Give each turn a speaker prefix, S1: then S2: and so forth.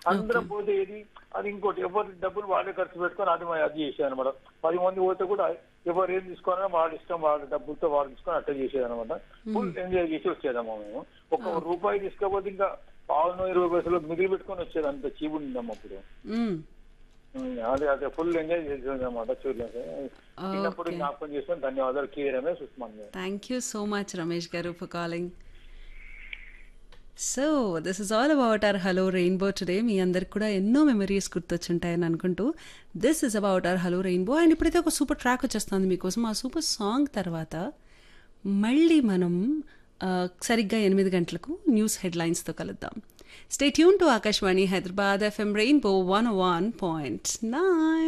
S1: అందరం పోతే ఏది అది ఇంకోటి ఎవరి డబ్బులు వాళ్ళే ఖర్చు పెట్టుకొని అది మా- అది చేసేది అనమాట పది మంది పోతే కూడా ఎవరు ఏం తీసుకోవాలన్నా వాళ్ళ ఇష్టం వాళ్ళ డబ్బులతో వాళ్ళు తీసుకొని అట్లా చేసేది అనమాట ఫుల్ ఎంజాయ్ చేసి వచ్చేదమ్మా మేము ఒక రూపాయి తీసుకోకపోతే ఇంకా పావును ఇరవై పైసలు మిగిలి పెట్టుకొని వచ్చేది అంత చీపు ఉందమ్మా అప్పుడు
S2: మ్మ్.
S1: ఉమ్, అదే అదే ఫుల్ ఎంజాయ్ చేసేది అనమాట చూడలేదు చిన్నప్పుడు
S2: Okay.
S1: జ్ఞాపకం చేసుకొని ధన్యవాదాలు కే Ramesh Usman garu
S2: thank you so much Ramesh garu for calling so this is all about our hello rainbow today మీ అందరికి కూడా ఎన్నో మెమరీస్ గుర్తొచ్చుంటాయని అనుకుంటూ this is about our hello rainbow and ఇప్పుడైతే ఒక సూపర్ ట్రాక్ వచ్చేస్తుంది మీకోసం ఆ సూపర్ సాంగ్ తర్వాత మళ్ళీ మనం ఆ, సరిగ్గా ఎనిమిది గంటలకు న్యూస్ హెడ్లైన్స్తో కలుద్దాం stay tune to Akashvani Hyderabad FM rainbow one one point nine